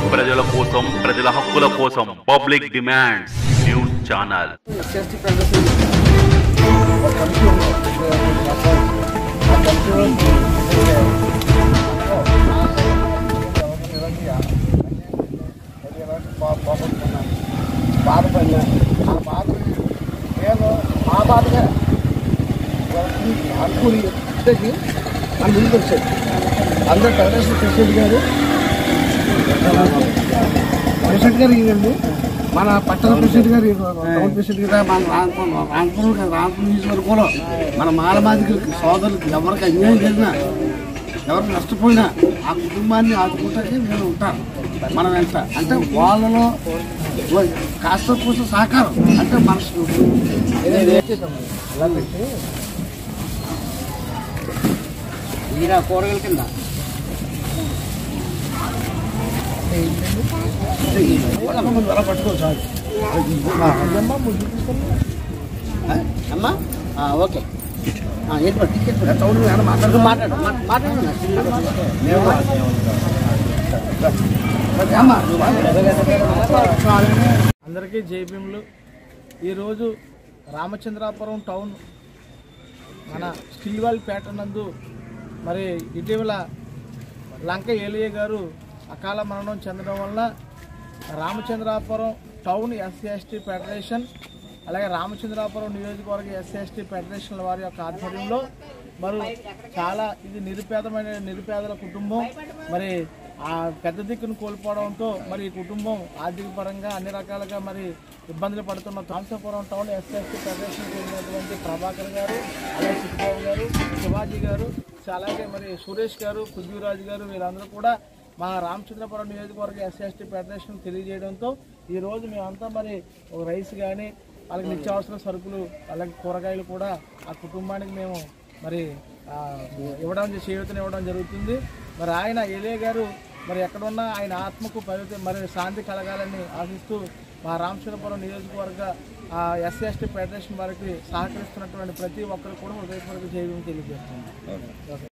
ప్రజల కోసం ప్రజల హక్కుల కోసం public demands news channel SC ప్రదర్శన ఒక కమిటీ ఉంది. ఆ కమిటీలో బాధపడినా ఆ బాధ నేను ఆ బాధగా అనుకుని ఇంతకి మన ముందుకు వచ్చాడు అందరు ఫెడరేషన్ ప్రెసిడెంట్ గారు ప్రెసిడెంట్ గారు ఇవ్వండి మన పట్టణ ప్రెసిడెంట్ గారు టౌన్ ప్రెసిడెంట్ గారు మన రాంపూర్ రాంపూర్ రాంపూర్ నియోజకవర్గంలో మన మాలమాదికి సోదరులకు ఎవరికి అన్యాయం జరిగినా ఎవరు నష్టపోయినా ఆ కుటుంబాన్ని ఆదుకుంటానికి నేను ఉంటాను మనం ఎంత అంటే వాళ్ళలో కాస్త కూస్త సహకారం అంటే మనసు అలా పెట్టి ఈయన కూరగాయల కింద ఎలా పట్టుకోవచ్చు అమ్మా ఓకే ఏంటి మరి టికెట్ టౌన్ మాట్లాడు మాట్లాడు మాట్లాడు అమ్మా అందరికీ జైభీములు ఈరోజు రామచంద్రాపురం టౌన్ మన స్టిల్వాల్ పేట నందు మరి ఇటీవల లంక ఏలియ గారు అకాల మరణం చెందడం వలన Ramachandrapuram town SC ST federation అలాగే రామచంద్రాపురం నియోజకవర్గ ఎస్సీ ఎస్టీ ఫెడరేషన్ వారి యొక్క ఆధ్వర్యంలో మరి చాలా ఇది నిరుపేదమైన నిరుపేదల కుటుంబం మరి ఆ పెద్ద దిక్కును కోల్పోవడంతో మరి ఈ కుటుంబం ఆర్థిక పరంగా అన్ని రకాలుగా మరి ఇబ్బందులు పడుతున్న తాంసాపురం టౌన్ ఎస్ఎస్టీ ఫెడరేషన్ చెందినటువంటి ప్రభాకర్ గారు అలాగే చిట్టుబాబు గారు శివాజీ గారు అలాగే మరి సురేష్ గారు కుజ్జూరాజు గారు వీరందరూ కూడా మా రామచంద్రపురం నియోజకవర్గ ఎస్సీ ఫెడరేషన్ తెలియజేయడంతో ఈ రోజు మేమంతా మరి ఒక రైస్ కానీ వాళ్ళకి నిత్యావసర సరుకులు అలాగే కూరగాయలు కూడా ఆ కుటుంబానికి మేము మరి ఆ, ఇవ్వడం చేయూతను ఇవ్వడం జరుగుతుంది మరి ఆయన ఏలే గారు మరి ఎక్కడున్నా ఆయన ఆత్మకు పవిత్ర మరి శాంతి కలగాలని ఆశిస్తూ మా రామచంద్రపురం నియోజకవర్గ ఎస్సీ ఎస్టీ ఫెడరేషన్ వారికి సహకరిస్తున్నటువంటి ప్రతి ఒక్కరు కూడా హృదయపూర్వక జైవం తెలియజేస్తుంది